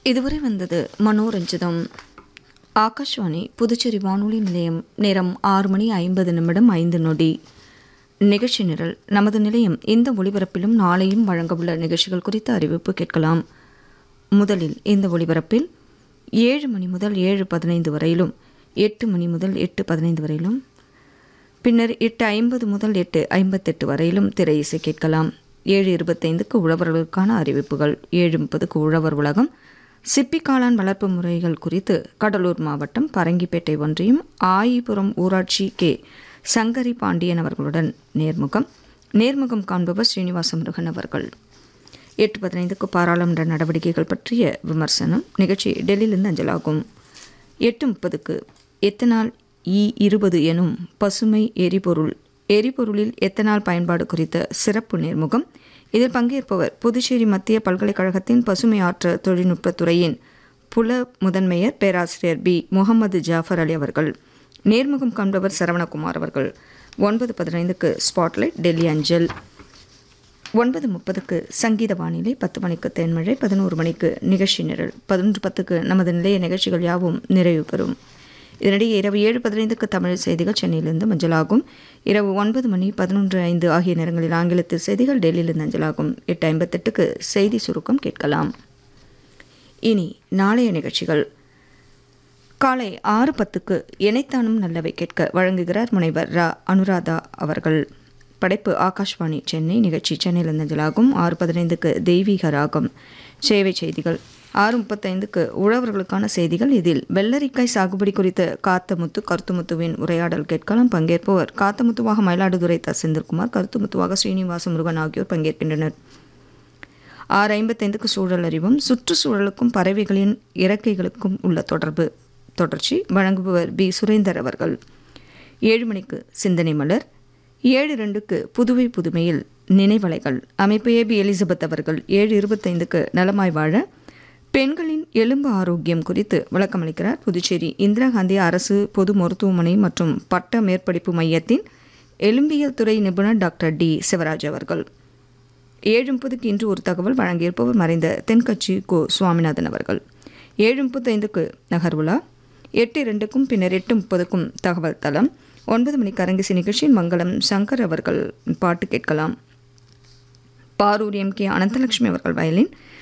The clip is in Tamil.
இதுவரை வந்தது மனோரஞ்சிதம் ஆகாஷ்வாணி புதுச்சேரி வானொலி நிலையம் நேரம் ஆறு மணி ஐம்பது நிமிடம் ஐந்து நொடி நிகழ்ச்சி நிரல் நமது நிலையம் இந்த ஒளிபரப்பிலும் நாளையும் வழங்கவுள்ள நிகழ்ச்சிகள் குறித்த அறிவிப்பு கேட்கலாம் முதலில் இந்த ஒளிபரப்பில் ஏழு மணி முதல் ஏழு பதினைந்து வரையிலும் எட்டு மணி முதல் எட்டு பதினைந்து வரையிலும் பின்னர் எட்டு ஐம்பது முதல் எட்டு ஐம்பத்தெட்டு வரையிலும் திரை இசை கேட்கலாம் ஏழு இருபத்தைந்துக்கு உழவர்களுக்கான அறிவிப்புகள் ஏழு முப்பதுக்கு உழவர் உலகம் சிப்பி காளான் வளர்ப்பு முறைகள் குறித்து கடலூர் மாவட்டம் பரங்கிப்பேட்டை ஒன்றியம் ஆயிபுரம் ஊராட்சி கே சங்கரி பாண்டியன் அவர்களுடன் நேர்முகம் நேர்முகம் காண்பவர் ஸ்ரீனிவாச முருகன் அவர்கள் எட்டு பதினைந்துக்கு பாராளுமன்ற நடவடிக்கைகள் பற்றிய விமர்சனம் நிகழ்ச்சி டெல்லியிலிருந்து அஞ்சலாகும் எட்டு முப்பதுக்கு எத்தனால் இ இருபது எனும் பசுமை எரிபொருள் எரிபொருளில் எத்தனால் பயன்பாடு குறித்த சிறப்பு நேர்முகம் இதில் பங்கேற்பவர் புதுச்சேரி மத்திய பல்கலைக்கழகத்தின் பசுமை ஆற்றல் தொழில்நுட்பத் துறையின் புல முதன்மையர் பேராசிரியர் பி முகமது ஜாஃபர் அலி அவர்கள் நேர்முகம் காண்பவர் சரவணகுமார் அவர்கள் ஒன்பது பதினைந்துக்கு ஸ்பாட்லைட் டெல்லி அஞ்சல் ஒன்பது முப்பதுக்கு சங்கீத வானிலை பத்து மணிக்கு தென்மழை பதினோரு மணிக்கு நிகழ்ச்சி நிரல் பதினொன்று பத்துக்கு நமது நிலைய நிகழ்ச்சிகள் யாவும் நிறைவு பெறும் இதனிடையே இரவு ஏழு பதினைந்துக்கு தமிழ் செய்திகள் சென்னையிலிருந்து மஞ்சளாகும் இரவு ஒன்பது மணி பதினொன்று ஐந்து ஆகிய நேரங்களில் ஆங்கிலத்தில் செய்திகள் டெல்லியிலிருந்து அஞ்சலாகும் எட்டு ஐம்பத்தெட்டுக்கு செய்தி சுருக்கம் கேட்கலாம் இனி நாளைய நிகழ்ச்சிகள் காலை ஆறு பத்துக்கு இணைத்தானும் நல்லவை கேட்க வழங்குகிறார் முனைவர் ரா அனுராதா அவர்கள் படைப்பு ஆகாஷ்வாணி சென்னை நிகழ்ச்சி சென்னையிலிருந்து அஞ்சலாகும் ஆறு பதினைந்துக்கு தெய்வீக ராகம் சேவை செய்திகள் ஆறு முப்பத்தைந்துக்கு உழவர்களுக்கான செய்திகள் இதில் வெள்ளரிக்காய் சாகுபடி குறித்த காத்தமுத்து கருத்துமுத்துவின் உரையாடல் கேட்கலாம் பங்கேற்பவர் காத்தமுத்துவாக மயிலாடுதுறை த செந்தில்குமார் கருத்துமுத்துவாக ஸ்ரீனிவாச முருகன் ஆகியோர் பங்கேற்கின்றனர் ஆறு ஐம்பத்தைந்துக்கு சூழல் அறிவும் சுற்றுச்சூழலுக்கும் பறவைகளின் இறக்கைகளுக்கும் உள்ள தொடர்பு தொடர்ச்சி வழங்குபவர் பி சுரேந்தர் அவர்கள் ஏழு மணிக்கு சிந்தனை மலர் ஏழு ரெண்டுக்கு புதுவை புதுமையில் நினைவலைகள் அமைப்பு ஏபி எலிசபெத் அவர்கள் ஏழு இருபத்தைந்துக்கு நலமாய் வாழ பெண்களின் எலும்பு ஆரோக்கியம் குறித்து விளக்கமளிக்கிறார் புதுச்சேரி இந்திரா காந்தி அரசு பொது மருத்துவமனை மற்றும் பட்ட மேற்படிப்பு மையத்தின் எலும்பியல் துறை நிபுணர் டாக்டர் டி சிவராஜ் அவர்கள் ஏழு முப்பதுக்கு இன்று ஒரு தகவல் வழங்கியிருப்பவர் மறைந்த தென்கட்சி கோ சுவாமிநாதன் அவர்கள் ஏழு முப்பத்தைந்துக்கு நகர்வுலா எட்டு இரண்டுக்கும் பின்னர் எட்டு முப்பதுக்கும் தகவல் தளம் ஒன்பது மணிக்கு அரங்கிசி நிகழ்ச்சியில் மங்களம் சங்கர் அவர்கள் பாட்டு கேட்கலாம் பாரூர் எம் கே அனந்தலட்சுமி அவர்கள் வயலின்